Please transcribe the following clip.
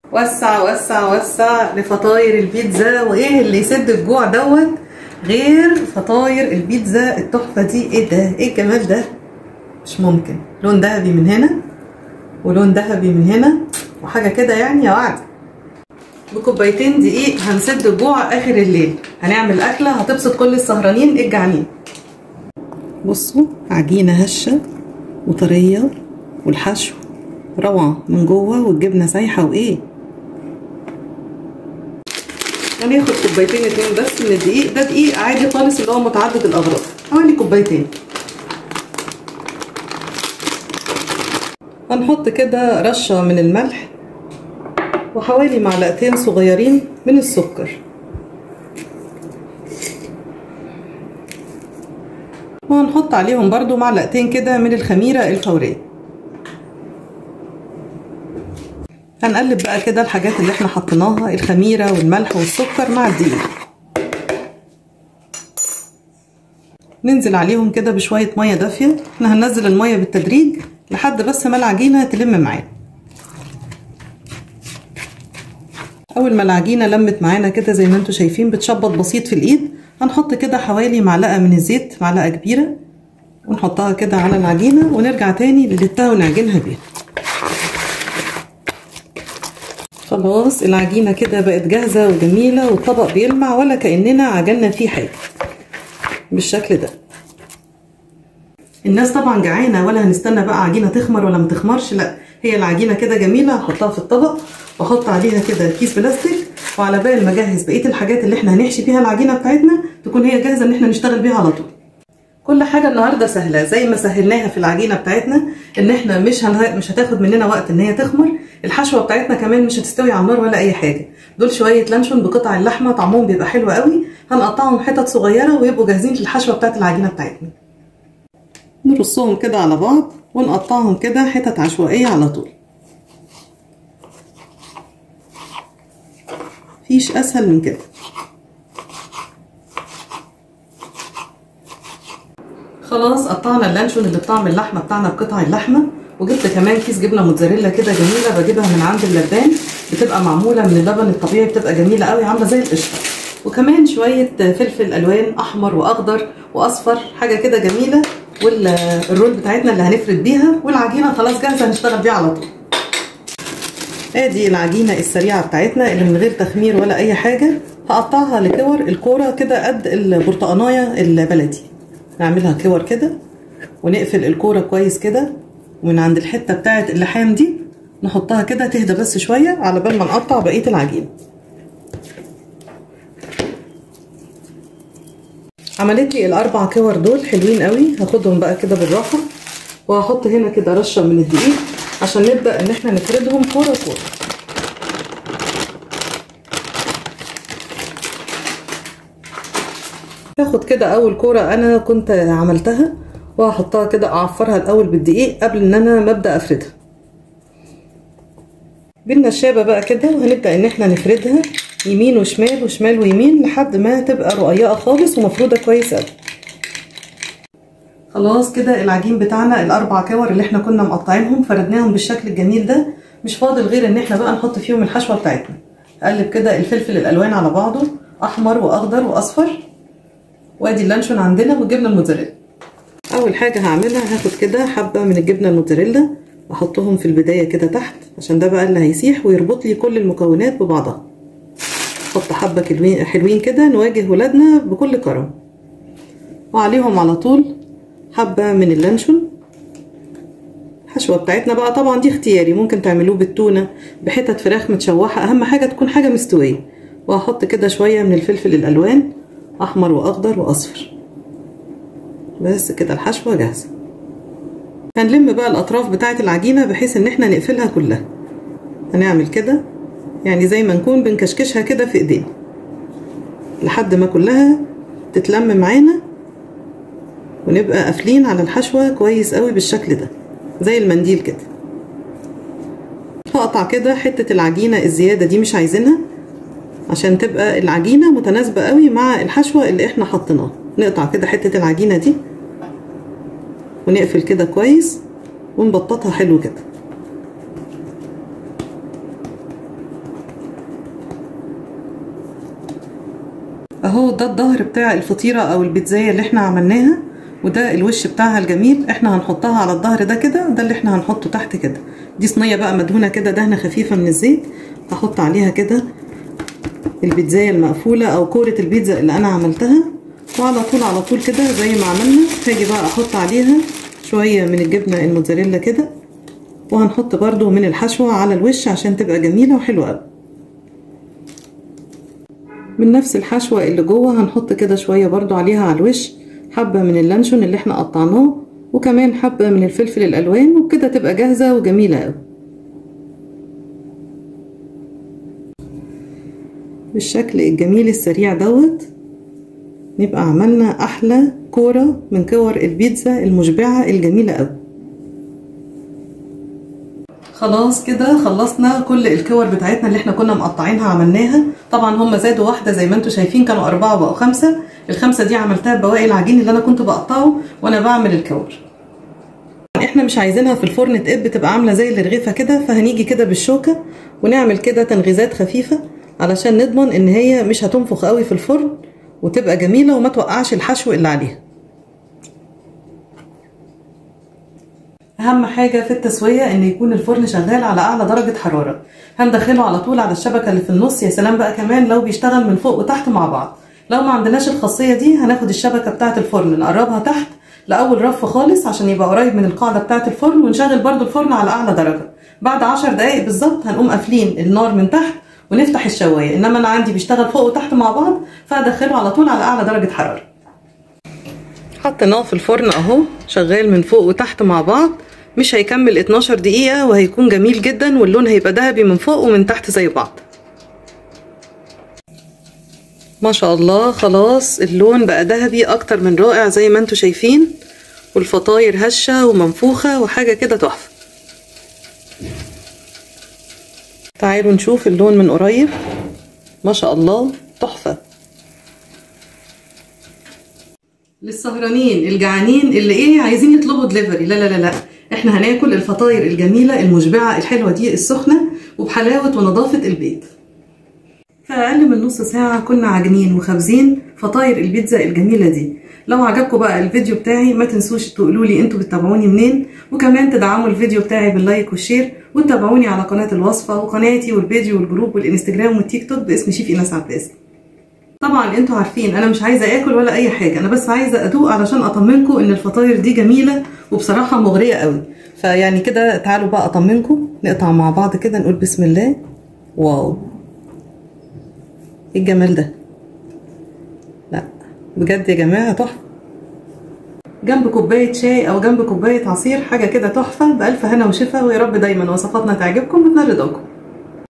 وسع وسع وسع لفطاير البيتزا وايه اللي يسد الجوع دوت غير فطاير البيتزا التحفه دي ايه ده ايه الجمال ده مش ممكن لون ذهبي من هنا ولون ذهبي من هنا وحاجه كده يعني يا وعد بكوبايتين دقيق هنسد الجوع اخر الليل هنعمل اكله هتبسط كل السهرانين الجعانين بصوا عجينه هشه وطريه والحشو روعه من جوه والجبنه سايحه وايه هناخد كوبايتين اتنين بس من الدقيق ده دقيق عادي خالص اللي هو متعدد الاغراض حوالي كوبايتين هنحط كده رشه من الملح وحوالي معلقتين صغيرين من السكر وهنحط عليهم برضو معلقتين كده من الخميرة الفورية هنقلب بقى كده الحاجات اللي احنا حطيناها الخميرة والملح والسكر مع الدقيق ننزل عليهم كده بشوية مية دافية احنا هننزل المية بالتدريج لحد بس ما العجينة تلم معانا اول ما العجينه لمت معانا كده زي ما انتم شايفين بتشبط بسيط في الايد هنحط كده حوالي معلقه من الزيت معلقه كبيره ونحطها كده على العجينه ونرجع تاني نلتها ونعجنها بيها خلاص العجينه كده بقت جاهزه وجميله والطبق بيلمع ولا كاننا عجلنا فيه حاجه بالشكل ده الناس طبعا جعانه ولا هنستنى بقى عجينه تخمر ولا ما تخمرش لا هي العجينه كده جميله هحطها في الطبق واحط عليها كده كيس بلاستيك وعلى بال ما اجهز بقيه الحاجات اللي احنا هنحشي بيها العجينه بتاعتنا تكون هي جاهزه ان احنا نشتغل بيها على طول كل حاجه النهارده سهله زي ما سهلناها في العجينه بتاعتنا ان احنا مش هنه... مش هتاخد مننا وقت ان هي تخمر الحشوه بتاعتنا كمان مش هتستوي على النار ولا اي حاجه دول شويه لانشون بقطع اللحمه طعمهم بيبقى حلو قوي هنقطعهم حتت صغيره ويبقوا جاهزين للحشوه بتاعت العجينه بتاعتنا نرصهم كده على بعض ونقطعهم كده حتت عشوائيه على طول مفيش اسهل من كده خلاص قطعنا اللانشون اللي بطعم اللحمه بتاعنا بقطع اللحمه وجبت كمان كيس جبنه موتزاريلا كده جميله بجيبها من عند اللبان بتبقى معموله من اللبن الطبيعي بتبقى جميله قوي عامله زي القشطه وكمان شويه فلفل الوان احمر واخضر واصفر حاجه كده جميله والرول بتاعتنا اللي هنفرد بيها والعجينه خلاص جاهزه هنشتغل بيها على طول ادي العجينه السريعه بتاعتنا اللي من غير تخمير ولا اي حاجه هقطعها لكور الكوره كده قد البرتقانايه البلدي نعملها كور كده ونقفل الكوره كويس كده ومن عند الحته بتاعه اللحام دي نحطها كده تهدى بس شويه على بال ما نقطع بقيه العجينه عملت لي الاربع كور دول حلوين قوي هاخدهم بقى كده بالراحه وهحط هنا كده رشه من الدقيق عشان نبدا ان احنا نفردهم كوره كوره هاخد كده اول كوره انا كنت عملتها وهحطها كده اعفرها الاول بالدقيق قبل ان انا ما ابدا افردها بالنشابه بقى كده وهنبدا ان احنا نفردها يمين وشمال وشمال ويمين لحد ما تبقى رقيقه خالص ومفروده كويس قوي خلاص كده العجين بتاعنا الاربع كور اللي احنا كنا مقطعينهم فردناهم بالشكل الجميل ده مش فاضل غير ان احنا بقى نحط فيهم الحشوه بتاعتنا اقلب كده الفلفل الالوان على بعضه احمر واخضر واصفر وادي اللانشون عندنا والجبنه الموتزاريلا اول حاجه هعملها هاخد كده حبه من الجبنه الموتزاريلا واحطهم في البدايه كده تحت عشان ده بقى اللي هيسيح ويربط لي كل المكونات ببعضها احط حبه حلوين حلوين كده نواجه ولادنا بكل كرم وعليهم على طول حبه من اللانشون الحشوه بتاعتنا بقى طبعا دي اختياري ممكن تعملوه بالتونه بحتت فراخ متشوحه اهم حاجه تكون حاجه مستويه وهحط كده شويه من الفلفل الالوان احمر واخضر واصفر بس كده الحشوه جاهزه هنلم بقى الاطراف بتاعه العجينه بحيث ان احنا نقفلها كلها هنعمل كده يعني زي ما نكون بنكشكشها كده في ايدينا لحد ما كلها تتلم معانا ونبقى قافلين على الحشوه كويس قوي بالشكل ده زي المنديل كده هقطع كده حته العجينه الزياده دي مش عايزينها عشان تبقى العجينه متناسبه قوي مع الحشوه اللي احنا حطيناها نقطع كده حته العجينه دي ونقفل كده كويس ونبططها حلو كده اهو ده الظهر بتاع الفطيرة او البيتزاية اللي احنا عملناها وده الوش بتاعها الجميل احنا هنحطها على الظهر ده كده ده اللي احنا هنحطه تحت كده دي صينية بقى مدهونة كده دهنة خفيفة من الزيت هحط عليها كده البيتزاية المقفولة او كورة البيتزا اللي انا عملتها وعلى طول على طول كده زي ما عملنا هاجي بقى احط عليها شوية من الجبنة الموتزاريلا كده وهنحط برضو من الحشوة على الوش عشان تبقى جميلة وحلوة قوي من نفس الحشوة اللي جوه هنحط كده شوية برضو عليها على الوش حبة من اللانشون اللي احنا قطعناه وكمان حبة من الفلفل الألوان وبكده تبقى جاهزة وجميلة قوي بالشكل الجميل السريع دوت نبقى عملنا أحلى كورة من كور البيتزا المشبعة الجميلة قوي خلاص كده خلصنا كل الكور بتاعتنا اللي احنا كنا مقطعينها عملناها طبعا هم زادوا واحده زي ما انتم شايفين كانوا اربعه بقوا خمسه الخمسه دي عملتها ببواقي العجين اللي انا كنت بقطعه وانا بعمل الكور احنا مش عايزينها في الفرن تقب تبقى عامله زي الرغيفه كده فهنيجي كده بالشوكه ونعمل كده تنغيزات خفيفه علشان نضمن ان هي مش هتنفخ قوي في الفرن وتبقى جميله وما توقعش الحشو اللي عليها اهم حاجه في التسويه ان يكون الفرن شغال على اعلى درجه حراره هندخله على طول على الشبكه اللي في النص يا سلام بقى كمان لو بيشتغل من فوق وتحت مع بعض لو ما عندناش الخاصيه دي هناخد الشبكه بتاعه الفرن نقربها تحت لاول رف خالص عشان يبقى قريب من القاعده بتاعه الفرن ونشغل برده الفرن على اعلى درجه بعد عشر دقايق بالظبط هنقوم قافلين النار من تحت ونفتح الشوايه انما انا عندي بيشتغل فوق وتحت مع بعض فهدخله على طول على اعلى درجه حراره حطيناه في الفرن اهو شغال من فوق وتحت مع بعض مش هيكمل 12 دقيقة وهيكون جميل جدا واللون هيبقى ذهبي من فوق ومن تحت زي بعض ما شاء الله خلاص اللون بقى ذهبي اكتر من رائع زي ما انتم شايفين والفطاير هشة ومنفوخة وحاجة كده تحفة تعالوا نشوف اللون من قريب ما شاء الله تحفة للسهرانين الجعانين اللي ايه عايزين يطلبوا دليفري لا لا لا لا احنا هناكل الفطاير الجميله المشبعه الحلوه دي السخنه وبحلاوه ونظافه البيت في اقل من نص ساعه كنا عاجنين وخابزين فطاير البيتزا الجميله دي لو عجبكم بقى الفيديو بتاعي ما تنسوش تقولوا لي انتوا بتتابعوني منين وكمان تدعموا الفيديو بتاعي باللايك والشير وتتابعوني على قناه الوصفه وقناتي والفيديو والجروب والانستجرام والتيك توك باسم شيف ايناس عباس طبعا انتوا عارفين انا مش عايزه اكل ولا اي حاجه انا بس عايزه ادوق علشان اطمنكم ان الفطاير دي جميله وبصراحه مغريه قوي فيعني كده تعالوا بقى اطمنكم نقطع مع بعض كده نقول بسم الله واو ايه الجمال ده لا بجد يا جماعه تحفه جنب كوبايه شاي او جنب كوبايه عصير حاجه كده تحفه بالف هنا وشفا ويا رب دايما وصفاتنا تعجبكم وتنال رضاكم